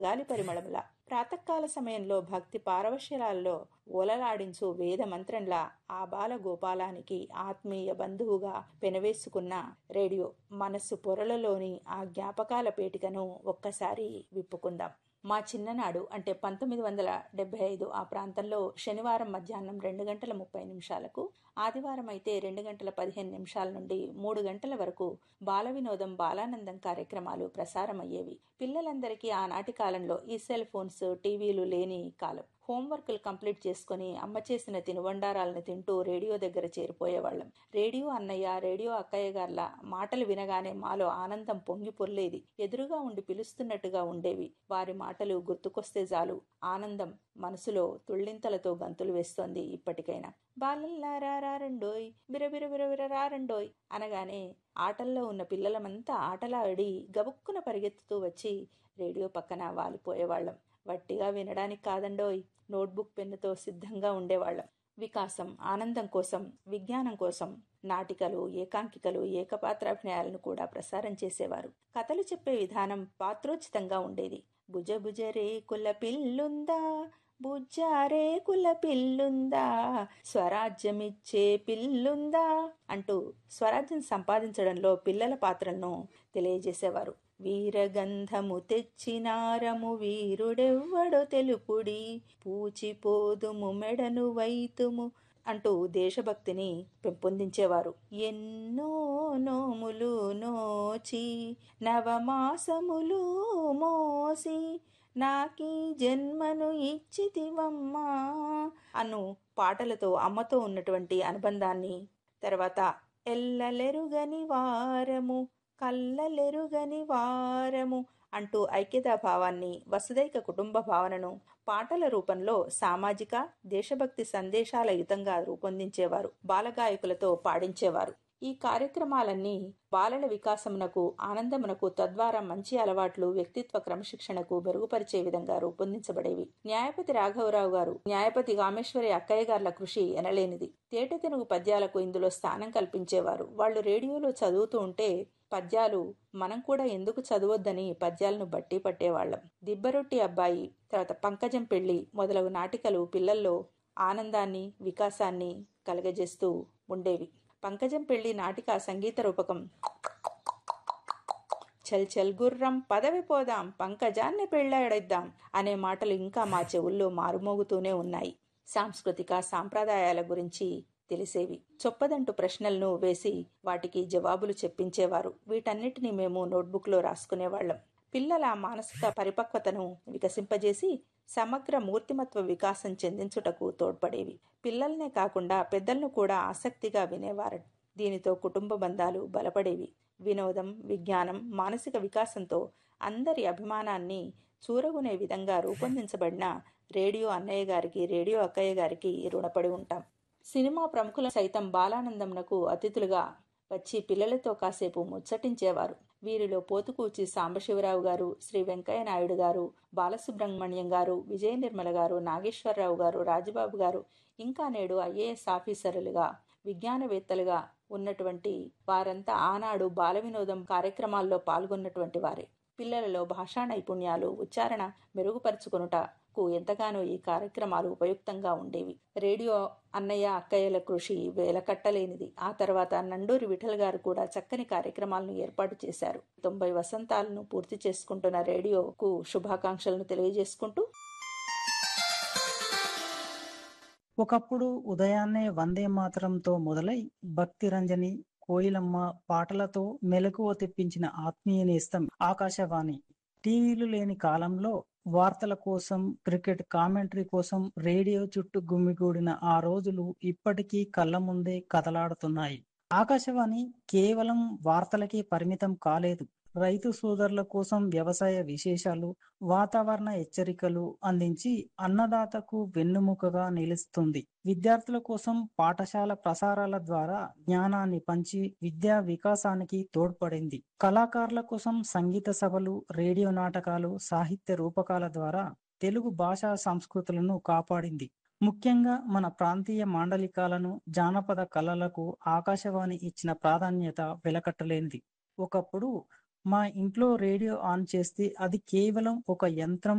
గాలి పరిమళంలా ప్రాతకాల సమయంలో భక్తి పారవశ్యరాల్లో ఓలలాడించు వేద మంత్రంలా ఆ బాల గోపాలానికి ఆత్మీయ బంధువుగా పెనవేసుకున్న రేడియో మనస్సు పొరలలోని ఆ జ్ఞాపకాల పేటికను ఒక్కసారి విప్పుకుందాం మా చిన్ననాడు అంటే పంతొమ్మిది వందల డెబ్బై ఐదు ఆ ప్రాంతంలో శనివారం మధ్యాహ్నం రెండు గంటల ముప్పై నిమిషాలకు ఆదివారం అయితే రెండు గంటల పదిహేను నిమిషాల నుండి మూడు గంటల వరకు బాల వినోదం బాలానందం కార్యక్రమాలు ప్రసారమయ్యేవి పిల్లలందరికీ ఆనాటి కాలంలో ఈ సెల్ ఫోన్స్ టీవీలు లేని కాలం హోంవర్క్లు కంప్లీట్ చేసుకుని అమ్మ చేసిన తినుబండారాలను తింటూ రేడియో దగ్గర చేరిపోయేవాళ్ళం రేడియో అన్నయ్య రేడియో అక్కయ్య గార్ల మాటలు వినగానే మాలో ఆనందం పొంగి పొర్లేది ఎదురుగా ఉండి పిలుస్తున్నట్టుగా ఉండేవి వారి మాటలు గుర్తుకొస్తే చాలు ఆనందం మనసులో తుళ్ళింతలతో గంతులు వేస్తోంది ఇప్పటికైనా బాలల్లారారండోయ్ బిరబిర బిరబిర రారండోయ్ అనగానే ఆటల్లో ఉన్న పిల్లలమంతా ఆటలాడి గబుక్కున పరిగెత్తుతూ వచ్చి రేడియో పక్కన వాలిపోయేవాళ్ళం వట్టిగా వినడానికి కాదండోయ్ నోట్బుక్ పెన్నుతో సిద్ధంగా ఉండేవాళ్ళం వికాసం ఆనందం కోసం విజ్ఞానం కోసం నాటికలు ఏకాంకికలు ఏకపాత్రాభినయాలను కూడా ప్రసారం చేసేవారు కథలు చెప్పే విధానం పాత్రోచితంగా ఉండేది భుజ భుజ రేకుల పిల్లుందా బుజ్జారే కుల పిల్లుందా స్వరాజ్యమిచ్చే పిల్లుందా అంటూ స్వరాజ్యం సంపాదించడంలో పిల్లల పాత్రలను తెలియజేసేవారు వీరగంధము తెచ్చినారము వీరుడెవ్వడో తెలుపుడి పూచిపోదుము మెడను వైతుము అంటూ దేశభక్తిని పెంపొందించేవారు ఎన్నో నోములు నోచి నవమాసములు మోసి నాకీ జన్మను ఇచ్చితివమ్మా అను పాటలతో అమ్మతో ఉన్నటువంటి అనుబంధాన్ని తర్వాత ఎల్లలెరుగని వారము కళ్ళలెరుగని వారము అంటూ ఐక్యతా భావాన్ని వసుదైక కుటుంబ భావనను పాటల రూపంలో సామాజిక దేశభక్తి సందేశాల యుతంగా రూపొందించేవారు బాలగాయకులతో పాడించేవారు ఈ కార్యక్రమాలన్నీ బాలల వికాసమునకు ఆనందమునకు తద్వారా మంచి అలవాట్లు వ్యక్తిత్వ క్రమశిక్షణకు మెరుగుపరిచే విధంగా రూపొందించబడేవి న్యాయపతి రాఘవరావు గారు న్యాయపతి కామేశ్వరి అక్కయ్య గార్ల కృషి ఎనలేనిది తేట తెనుగు పద్యాలకు ఇందులో స్థానం కల్పించేవారు వాళ్ళు రేడియోలో చదువుతూ ఉంటే పద్యాలు మనం కూడా ఎందుకు చదవొద్దని పద్యాలను బట్టి పట్టేవాళ్లం దిబ్బరొట్టి అబ్బాయి తర్వాత పంకజం పెళ్లి మొదలగు నాటికలు పిల్లల్లో ఆనందాన్ని వికాసాన్ని కలగజేస్తూ ఉండేవి పంకజం పెళ్లి నాటిక సంగీత రూపకం చల్ చల్ గుర్రం పదవి పోదాం పంకజాన్ని పెళ్ళాడేద్దాం అనే మాటలు ఇంకా మా చెవుల్లో మారుమోగుతూనే ఉన్నాయి సాంస్కృతిక సాంప్రదాయాల గురించి తెలిసేవి చొప్పదంటూ ప్రశ్నలను వేసి వాటికి జవాబులు చెప్పించేవారు వీటన్నిటిని మేము నోట్బుక్లో రాసుకునేవాళ్లం పిల్లల మానసిక పరిపక్వతను వికసింపజేసి సమగ్ర మూర్తిమత్వ వికాసం చెందించుటకు తోడ్పడేవి పిల్లల్నే కాకుండా పెద్దలను కూడా ఆసక్తిగా వినేవారు దీనితో కుటుంబ బంధాలు బలపడేవి వినోదం విజ్ఞానం మానసిక వికాసంతో అందరి అభిమానాన్ని చూరగునే విధంగా రూపొందించబడిన రేడియో అన్నయ్య గారికి రేడియో అక్కయ్య గారికి రుణపడి ఉంటాం సినిమా ప్రముఖుల సైతం బాలానందంనకు అతిథులుగా వచ్చి పిల్లలతో కాసేపు ముచ్చటించేవారు వీరిలో పోతుకూచి సాంబశివరావు గారు శ్రీ వెంకయ్య నాయుడు గారు బాలసుబ్రహ్మణ్యం గారు విజయ నిర్మల గారు నాగేశ్వరరావు గారు రాజబాబు గారు ఇంకా నేడు ఐఏఎస్ ఆఫీసర్లుగా విజ్ఞానవేత్తలుగా ఉన్నటువంటి వారంతా ఆనాడు బాల వినోదం కార్యక్రమాల్లో పాల్గొన్నటువంటి వారే పిల్లలలో భాషా నైపుణ్యాలు ఉచ్చారణ మెరుగుపరుచుకొనుటకు ఎంతగానో ఈ కార్యక్రమాలు ఉపయుక్తంగా ఉండేవి రేడియో అన్నయ్య అక్కయ్యల కృషి వేలకట్టలేనిది ఆ తర్వాత నండూరి విఠల్ గారు కూడా చక్కని కార్యక్రమాలను ఏర్పాటు చేశారు తొంభై వసంతాలను పూర్తి చేసుకుంటున్న రేడియోకు శుభాకాంక్షలను తెలియజేసుకుంటూ ఒకప్పుడు ఉదయాన్నే వందే మాతరంతో మొదలై భక్తి రంజని కోయిలమ్మ పాటలతో మెలకువ తెప్పించిన ఆత్మీయ నేస్తం ఆకాశవాణి టీవీలు లేని కాలంలో వార్తల కోసం క్రికెట్ కామెంటరీ కోసం రేడియో చుట్టూ గుమ్మిగూడిన ఆ రోజులు ఇప్పటికీ కళ్ళ ముందే కదలాడుతున్నాయి ఆకాశవాణి కేవలం వార్తలకే పరిమితం కాలేదు రైతు సోదరుల కోసం వ్యవసాయ విశేషాలు వాతావరణ హెచ్చరికలు అందించి అన్నదాతకు వెన్నుముకగా నిలుస్తుంది విద్యార్థుల కోసం పాఠశాల ప్రసారాల ద్వారా జ్ఞానాన్ని పంచి విద్యా వికాసానికి తోడ్పడింది కళాకారుల కోసం సంగీత సభలు రేడియో నాటకాలు సాహిత్య రూపకాల ద్వారా తెలుగు భాషా సంస్కృతులను కాపాడింది ముఖ్యంగా మన ప్రాంతీయ మాండలికాలను జానపద కళలకు ఆకాశవాణి ఇచ్చిన ప్రాధాన్యత వెలకట్టలేనిది ఒకప్పుడు మా ఇంట్లో రేడియో ఆన్ చేస్తే అది కేవలం ఒక యంత్రం